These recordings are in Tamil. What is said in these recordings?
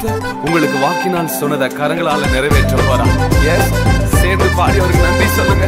கர்த்தர் உங்களுக்கு வாக்கினால் சொன்னதை கரங்களால நிறைவேற்ற போறா எஸ் சேர்ந்து பாடி அவருக்கு நன்றி சொல்லுங்க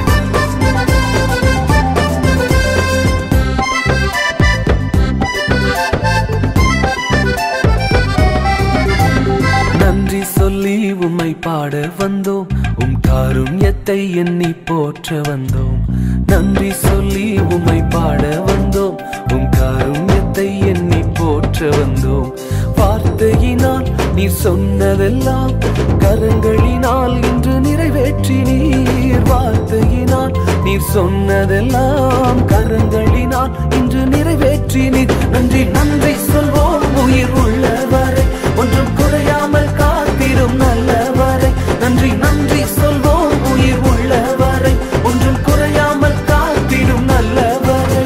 நன்றி சொல்லி உம்மை பாட வந்தோம் உம் காருண்யத்தை எண்ணி போற்ற வந்தோம் நன்றி சொல்லி உம்மை பாட வந்தோம் உம் காருண்யத்தை எண்ணி போற்ற வந்தோம் வார்த்தையினால் நீர் சொன்னதெல்லாம் கரங்களினால் இன்று நிறைவேற்றினீர் வார்த்தையினால் நீர் சொன்னதெல்லாம் கரங்களினால் இன்று நிறைவேற்றினீர் நன்றி நன்றி சொல்வோம் உயிர் உள்ளவரை ஒன்றும் குறையாமல் காத்திடும் நல்லவரை நன்றி நன்றி சொல்வோம் உயிர் உள்ளவரை ஒன்றும் குறையாமல் காத்திடும் நல்லவரை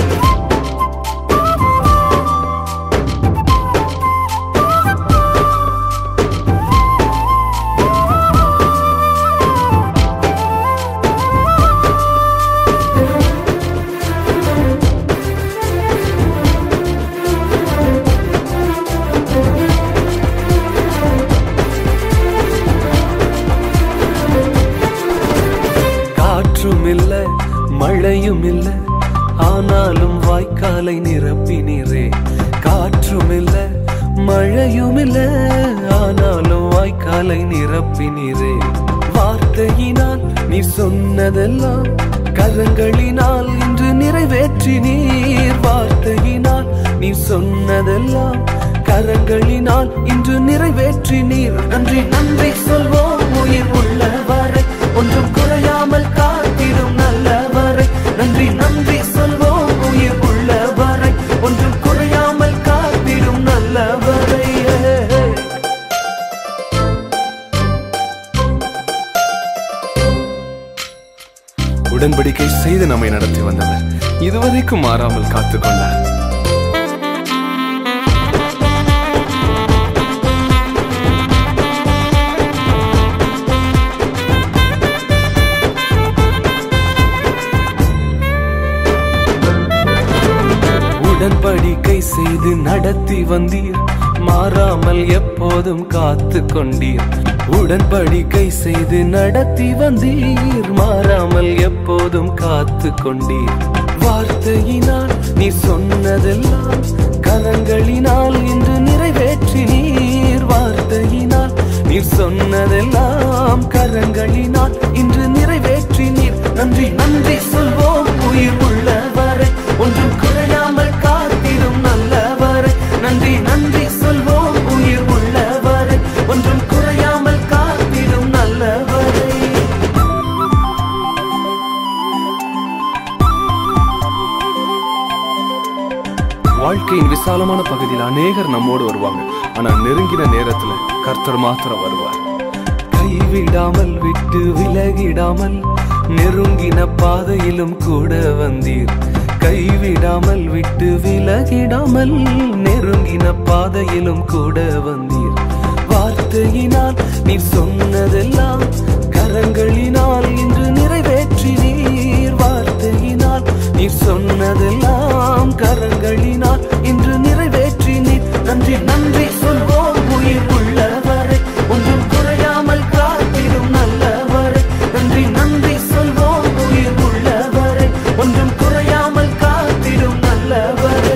காற்றும் இல்ல மழையும் இல்ல ஆனாலும் வாய்க்காலை நிரப்பினீரே காற்றும் இல்ல மழையும் இல்ல ஆனாலும் வாய்க்காலை நிரப்பினீரே வார்த்தையினால் நீ சொன்னதெல்லாம் கரங்களினால் இன்று நிறைவேற்றினீர் வார்த்தையினால் நீ சொன்னதெல்லாம் கரங்களினால் இன்று நிறைவேற்றினீர் நன்றி நன்றி சொல்வோம் உயிர் உள்ளவரை ஒன்றும் குறையாமல் காத்திடும் நல்லவரை நன்றி நன்றி சொல்வோம் உயிர் உள்ளவரை ஒன்றும் குறையாமல் காத்திடும் நல்லவரை உடன்படிக்கை செய்து நம்மை நடத்தி வந்தவர் இதுவரைக்கும் மாறாமல் காத்துக்கொண்டார் உடன்படிக்கை செய்து நடத்தி வந்தீர் மாறாமல் எப்போதும் காத்து கொண்டீர் உடன்படிக்கை செய்து நடத்தி வந்தீர் மாறாமல் எப்போதும் காத்து கொண்டீர் வார்த்தையினால் நீ சொன்னதெல்லாம் கரங்களினால் இன்று நிறைவேற்றினீர் வார்த்தையினால் நீர் சொன்னதெல்லாம் கரங்களினால் இன்று நிறைவேற்றினீர் நன்றி நன்றி சொல்வோம் உயிர் உள்ளவரை ஒன்றும் குறையாமல் காத்திடும் நல்லவரை நன்றி நன்றி சொல்வோம் உயிர் உள்ளவரை ஒன்றும் குறையாமல் காத்திடும் நல்லவரை வாழ்க்கையின் விசாலமான பகுதியில் அநேகர் நம்மோடு வருவாங்க ஆனா நெருங்கின நேரத்துல கர்த்தர் மாத்திரம் வருவார் கைவிடாமல் விட்டு விலகிடாமல் நெருங்கின பாதையிலும் கூட வந்தீர் கைவிடாமல் விட்டு விலகிடாமல் நெருங்கின பாதையிலும் கூட வந்தீர் வார்த்தையினால் நீ சொன்னதெல்லாம் கரங்களினால் இன்று நிறைவேற்றினீர் வார்த்தையினால் நீ சொன்னதெல்லாம் கரங்களினால் இன்று நிறைவேற்றினீர் நன்றி நன்றி சொல்வோம் உயிர் உள்ளவரை ஒன்றும் குறையாமல் காத்திடும் நல்லவரை நன்றி நன்றி சொல்வோம் உயிர் உள்ளவரை ஒன்றும் குறையாமல் காத்திடும் நல்லவரை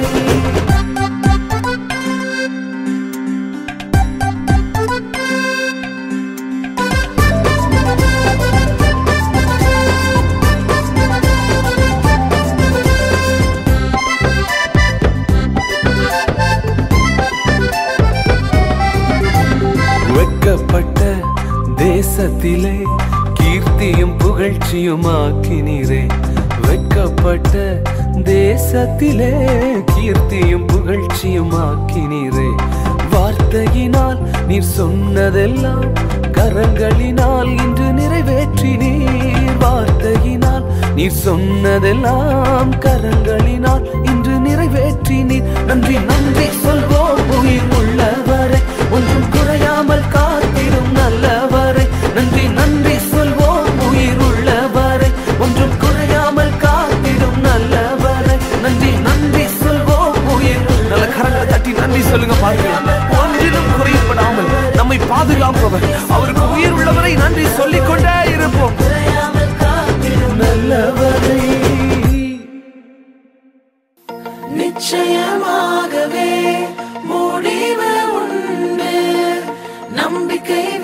வெட்கப்பட்ட தேசத்திலே கீர்த்தியும் புகழ்ச்சியும் ஆக்கினீரே வெட்கப்பட்ட தேசத்திலே கீர்த்தியும் புகழ்ச்சியும் ஆக்கினீரே வார்த்தையினால் நீர் சொன்னதெல்லாம் கரங்களினால் இன்று நிறைவேற்றினீர் வார்த்தையினால் நீர் சொன்னதெல்லாம் கரங்களினால் இன்று நிறைவேற்றினீர் நன்றி நன்றி சொல்வோம் உயிர் உள்ளவரை ஒன்றும் குறையாமல் காத்திடும் நல்லவரை நன்றி நன்றி சொல்வோம் உயிர் உள்ளவரை ஒன்றும் குறையாமல் காத்திடும் நல்லவரை நன்றி நன்றி சொல்வோம் உயிர் நல்ல கரங்களை தட்டி நன்றி சொல்லுங்க பாருங்க ஒன்றிலும் குறையப்படாமல் நிச்சயமாகவே முடிவு உண்டு நம்பிக்கை